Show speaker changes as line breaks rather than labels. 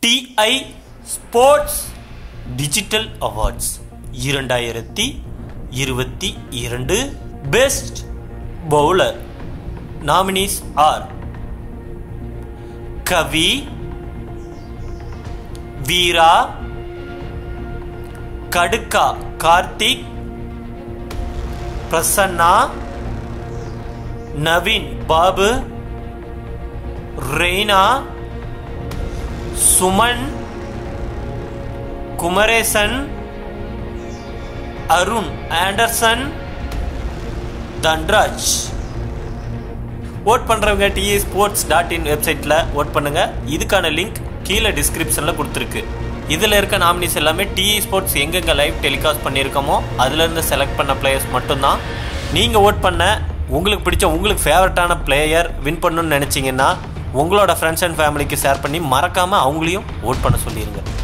DI sports digital awards இரண்டாயிரத்தி இருபத்தி இரண்டு best bowler nominees are Kavi Veera கடுக்கா கார்த்திக் பிரசன்னா நவீன் பாபு ரெய்னா சுமன் குமரேசன் அருண் ஆண்டர்சன் தன்ராஜ் ஓட் பண்ணுறவங்க டிஏ ஸ்போர்ட்ஸ் டாட் இன் வெப்சைட்டில் ஓட் பண்ணுங்க இதுக்கான லிங்க் கீழே டிஸ்கிரிப்ஷனில் கொடுத்துருக்கு இதில் இருக்க நாமினிஸ் எல்லாமே டிஇ ஸ்போர்ட்ஸ் எங்கெங்கே லைவ் டெலிகாஸ்ட் பண்ணியிருக்கோமோ அதுலேருந்து செலக்ட் பண்ண பிளேயர்ஸ் மட்டும்தான் நீங்கள் ஓட் பண்ண உங்களுக்கு பிடிச்ச உங்களுக்கு ஃபேவரட்டான பிளேயர் வின் பண்ணணும்னு நினச்சிங்கன்னா உங்களோட ஃப்ரெண்ட்ஸ் அண்ட் ஃபேமிலிக்கு ஷேர் பண்ணி மறக்காமல் அவங்களையும் ஓட் பண்ண சொல்லிடுங்க